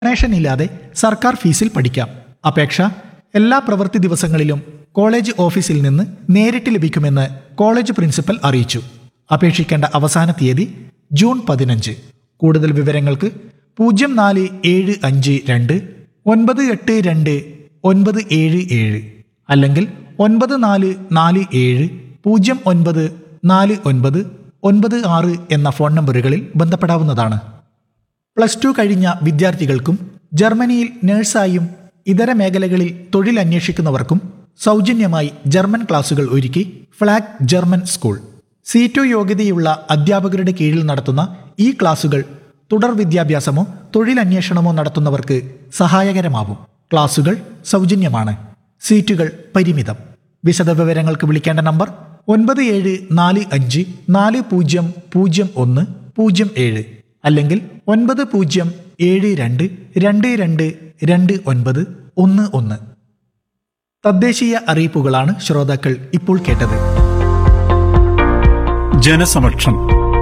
donation ഇല്ലാതെ സർക്കാർ ഫീസിൽ പഠിക്കാം അപേക്ഷ എല്ലാ പ്രവൃത്തി ദിവസങ്ങളിലും കോളേജ് ഓഫീസിൽ നിന്ന് നേരിട്ട് ലഭിക്കുമെന്ന് കോളേജ് പ്രിൻസിപ്പൽ അറിയിച്ചു അപേക്ഷിക്കേണ്ട അവസാന തീയതി ജൂൺ പതിനഞ്ച് കൂടുതൽ വിവരങ്ങൾക്ക് പൂജ്യം നാല് ഏഴ് അഞ്ച് രണ്ട് ഒൻപത് എട്ട് രണ്ട് ഒൻപത് ഏഴ് ഏഴ് അല്ലെങ്കിൽ ഒൻപത് നാല് നാല് ഏഴ് പൂജ്യം ഒൻപത് നാല് ഒൻപത് ഒൻപത് ആറ് എന്ന ഫോൺ നമ്പറുകളിൽ ബന്ധപ്പെടാവുന്നതാണ് പ്ലസ് ടു കഴിഞ്ഞ വിദ്യാർത്ഥികൾക്കും ജർമ്മനിയിൽ നഴ്സായും ഇതര മേഖലകളിൽ തൊഴിൽ അന്വേഷിക്കുന്നവർക്കും സൗജന്യമായി ജർമ്മൻ ക്ലാസുകൾ ഒരുക്കി ഫ്ലാഗ് ജർമ്മൻ സ്കൂൾ സീറ്റു യോഗ്യതയുള്ള അധ്യാപകരുടെ കീഴിൽ നടത്തുന്ന ഈ ക്ലാസുകൾ തുടർ വിദ്യാഭ്യാസമോ തൊഴിലന്വേഷണമോ നടത്തുന്നവർക്ക് സഹായകരമാവും ക്ലാസുകൾ സൗജന്യമാണ് സീറ്റുകൾ പരിമിതം വിശദവിവരങ്ങൾക്ക് വിളിക്കേണ്ട നമ്പർ ഒൻപത് ഏഴ് നാല് അഞ്ച് നാല് പൂജ്യം പൂജ്യം ഒന്ന് പൂജ്യം ഏഴ് അല്ലെങ്കിൽ ഒൻപത് പൂജ്യം ഏഴ് രണ്ട് രണ്ട് രണ്ട് രണ്ട് ഒൻപത് ഒന്ന് ഒന്ന് തദ്ദേശീയ അറിയിപ്പുകളാണ് ശ്രോതാക്കൾ ഇപ്പോൾ കേട്ടത് Janasamaksham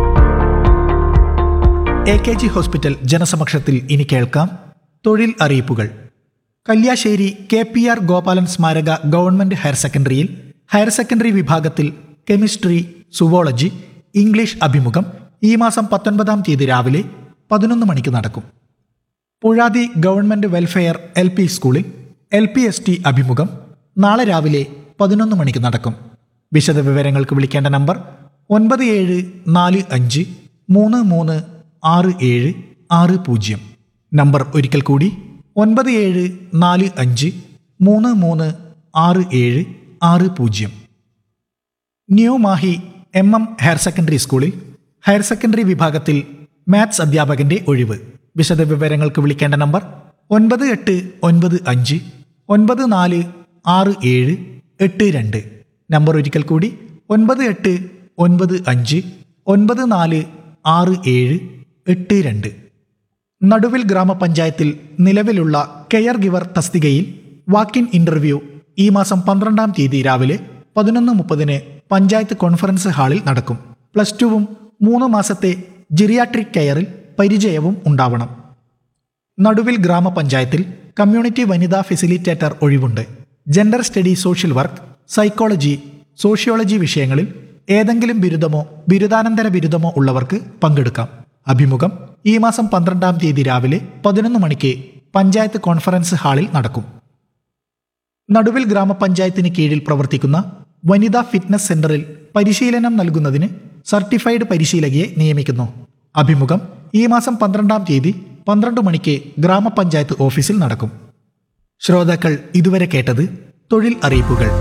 A K G hospital ജനസമക്ഷത്തിൽ ഇനി കേൾക്കാം തൊഴിൽ അറിയിപ്പുകൾ Kalliasseri K P R Gopalan സ്മാരക ഗവൺമെന്റ് ഹയർ സെക്കൻഡറിയിൽ ഹയർ സെക്കൻഡറി വിഭാഗത്തിൽ കെമിസ്ട്രി സുവോളജി ഇംഗ്ലീഷ് അഭിമുഖം ഈ മാസം പത്തൊൻപതാം തീയതി രാവിലെ പതിനൊന്ന് മണിക്ക് നടക്കും Puzhathi government welfare L P സ്കൂളിൽ എൽ പി എസ് ടി അഭിമുഖം നാളെ രാവിലെ പതിനൊന്ന് മണിക്ക് നടക്കും വിശദവിവരങ്ങൾക്ക് വിളിക്കേണ്ട നമ്പർ ഒൻപത് ഏഴ് നാല് അഞ്ച് മൂന്ന് മൂന്ന് ആറ് ഏഴ് ആറ് പൂജ്യം നമ്പർ ഒരിക്കൽ കൂടി ഒൻപത് ഏഴ് നാല് അഞ്ച് മൂന്ന് മൂന്ന് ആറ് ഏഴ് ആറ് പൂജ്യം new Mahe M M higher secondary സ്കൂളിൽ ഹയർ സെക്കൻഡറി വിഭാഗത്തിൽ മാത്സ് അധ്യാപകന്റെ ഒഴിവ് വിശദവിവരങ്ങൾക്ക് വിളിക്കേണ്ട നമ്പർ ഒൻപത് എട്ട് ഒൻപത് അഞ്ച് ഒൻപത് നാല് ആറ് ഏഴ് എട്ട് രണ്ട് നമ്പർ ഒരിക്കൽ കൂടി ഒൻപത് എട്ട് ഒൻപത് അഞ്ച് ഒൻപത് നാല് ആറ് ഏഴ് എട്ട് രണ്ട് നടുവിൽ ഗ്രാമപഞ്ചായത്തിൽ നിലവിലുള്ള കെയർ ഗിവർ തസ്തികയിൽ വാക്കിൻ ഇന്റർവ്യൂ ഈ മാസം പന്ത്രണ്ടാം തീയതി രാവിലെ പതിനൊന്ന് മുപ്പതിന് പഞ്ചായത്ത് കോൺഫറൻസ് ഹാളിൽ നടക്കും പ്ലസ് ടുവും മൂന്ന് മാസത്തെ ജിറിയാട്രിക് കെയറിൽ പരിചയവും ഉണ്ടാവണം നടുവിൽ ഗ്രാമപഞ്ചായത്തിൽ കമ്മ്യൂണിറ്റി വനിതാ ഫെസിലിറ്റേറ്റർ ഒഴിവുണ്ട് gender study social work psychology sociology വിഷയങ്ങളിൽ ഏതെങ്കിലും ബിരുദമോ ബിരുദാനന്തര ബിരുദമോ ഉള്ളവർക്ക് പങ്കെടുക്കാം അഭിമുഖം ഈ മാസം പന്ത്രണ്ടാം തീയതി രാവിലെ പതിനൊന്ന് മണിക്ക് പഞ്ചായത്ത് കോൺഫറൻസ് ഹാളിൽ നടക്കും നടുവിൽ ഗ്രാമപഞ്ചായത്തിന് കീഴിൽ പ്രവർത്തിക്കുന്ന വനിതാ ഫിറ്റ്നസ് സെന്ററിൽ പരിശീലനം നൽകുന്നതിന് സർട്ടിഫൈഡ് പരിശീലകയെ നിയമിക്കുന്നു അഭിമുഖം ഈ മാസം പന്ത്രണ്ടാം തീയതി പന്ത്രണ്ട് മണിക്ക് ഗ്രാമപഞ്ചായത്ത് ഓഫീസിൽ നടക്കും ശ്രോതാക്കൾ ഇതുവരെ കേട്ടത് തൊഴിൽ അറിയിപ്പുകൾ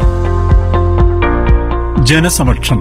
Janasamaksham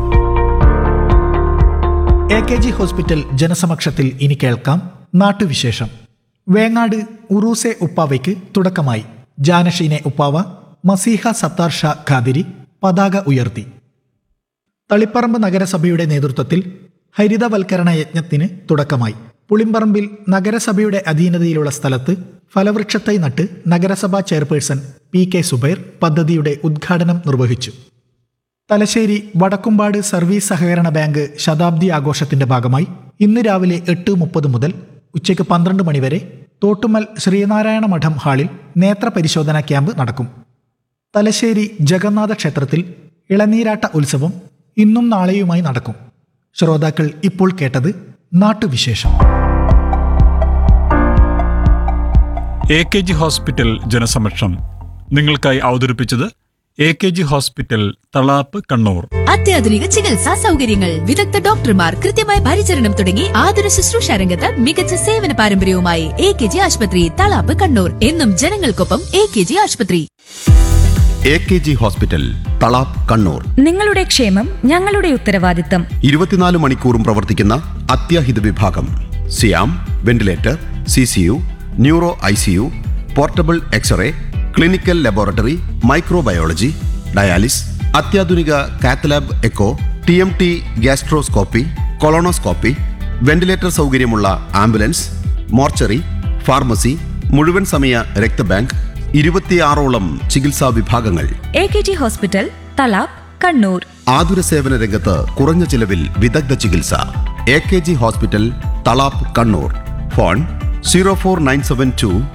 A K G hospital ജനസമക്ഷത്തിൽ ഇനി കേൾക്കാം നാട്ടുവിശേഷം വേങ്ങാട് ഉറൂസെ ഉപ്പാവയ്ക്ക് തുടക്കമായി ജാനഷീനെ ഉപ്പാവ മസീഹ സത്താർ ഷാ ഖാദിരി പതാക ഉയർത്തി തളിപ്പറമ്പ് നഗരസഭയുടെ നേതൃത്വത്തിൽ ഹരിതവൽക്കരണ യജ്ഞത്തിന് തുടക്കമായി പുളിമ്പറമ്പിൽ നഗരസഭയുടെ അധീനതയിലുള്ള സ്ഥലത്ത് ഫലവൃക്ഷത്തൈ നട്ട് നഗരസഭാ ചെയർപേഴ്സൺ പി കെ സുബൈർ പദ്ധതിയുടെ ഉദ്ഘാടനം നിർവഹിച്ചു തലശ്ശേരി വടക്കുംപാട് സർവീസ് സഹകരണ ബാങ്ക് ശതാബ്ദി ആഘോഷത്തിന്റെ ഭാഗമായി ഇന്ന് രാവിലെ എട്ട് മുപ്പത് മുതൽ ഉച്ചയ്ക്ക് പന്ത്രണ്ട് മണിവരെ തോട്ടുമൽ ശ്രീനാരായണ മഠം ഹാളിൽ നേത്ര പരിശോധനാ ക്യാമ്പ് നടക്കും തലശ്ശേരി ജഗന്നാഥ ക്ഷേത്രത്തിൽ ഇളനീരാട്ട ഉത്സവം ഇന്നും നാളെയുമായി നടക്കും ശ്രോതാക്കൾ ഇപ്പോൾ കേട്ടത് നാട്ടുവിശേഷം A K G hospital Janasamaksham നിങ്ങൾക്കായി അവതരിപ്പിച്ചത് A K G hospital Thalap Kannur അത്യാധുനിക ചികിത്സാ സൗകര്യങ്ങൾ വിദഗ്ധ ഡോക്ടർമാർ കൃത്യമായ പരിചരണം തുടങ്ങി ആതുര ശുശ്രൂഷ രംഗത്ത് മികച്ച സേവന പാരമ്പര്യവുമായി എ കെ ജി ആശുപത്രി തളാപ്പ് കണ്ണൂർ എന്നും ജനങ്ങൾക്കൊപ്പം എ കെ ജി ആശുപത്രി A K G hospital Thalap Kannur നിങ്ങളുടെ ക്ഷേമം ഞങ്ങളുടെ ഉത്തരവാദിത്തം ഇരുപത്തിനാല് മണിക്കൂറും പ്രവർത്തിക്കുന്ന അത്യാഹിത വിഭാഗം സിയാം ventilator C C U neuro I C U portable x-ray clinical laboratory microbiology dialysis അത്യാധുനിക cath lab echo T M T gastroscopy colonoscopy ventilator സൗകര്യമുള്ള ആംബുലൻസ് മോർച്ചറി ഫാർമസി മുഴുവൻ സമയ രക്തബാങ്ക് ഇരുപത്തിയാറോളം ചികിത്സാ വിഭാഗങ്ങൾ A K G hospital Thalap Kannur ആതുര സേവന രംഗത്ത് കുറഞ്ഞ ചിലവിൽ വിദഗ്ധ ചികിത്സ A K G hospital Thalap Kannur phone zero four nine seven to